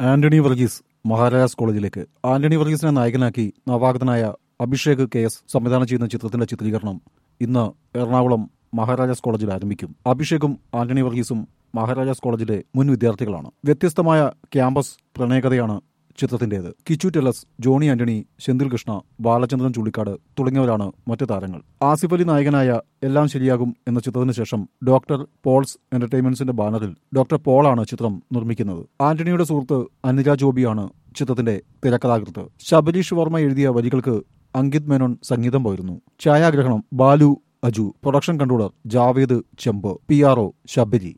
ആന്റണി വർഗീസ് മഹാരാജാസ് കോളേജിലേക്ക് ആന്റണി വർഗീസിനെ നായകനാക്കി നവാഗതനായ അഭിഷേക് കെ എസ് സംവിധാനം ചെയ്യുന്ന ചിത്രത്തിന്റെ ചിത്രീകരണം ഇന്ന് എറണാകുളം മഹാരാജാസ് കോളേജിൽ ആരംഭിക്കും അഭിഷേകും ആന്റണി വർഗീസും മഹാരാജാസ് കോളേജിലെ മുൻ വിദ്യാർത്ഥികളാണ് വ്യത്യസ്തമായ ക്യാമ്പസ് പ്രണയകഥയാണ് ചിത്രത്തിന്റേത് കിച്ചു ടെലസ് ജോണി ആന്റണി സെന്തിൽ കൃഷ്ണ ബാലചന്ദ്രൻ ചുള്ളിക്കാട് തുടങ്ങിയവരാണ് മറ്റു താരങ്ങൾ ആസിഫ് അലി നായകനായ എല്ലാം ശരിയാകും എന്ന ചിത്രത്തിന് ശേഷം ഡോക്ടർ പോൾസ് എന്റർടൈൻമെന്റ്സിന്റെ ബാനറിൽ ഡോക്ടർ പോളാണ് ചിത്രം നിർമ്മിക്കുന്നത് ആന്റണിയുടെ സുഹൃത്ത് അനില ജോബിയാണ് ചിത്രത്തിന്റെ തിരക്കഥാകൃത്ത് ശബരീഷ് വർമ്മ എഴുതിയ വരികൾക്ക് അങ്കിത് മേനോൻ സംഗീതം പകരുന്നു ഛായാഗ്രഹണം Balu Aju production controller Javed Chembu P R O Sabari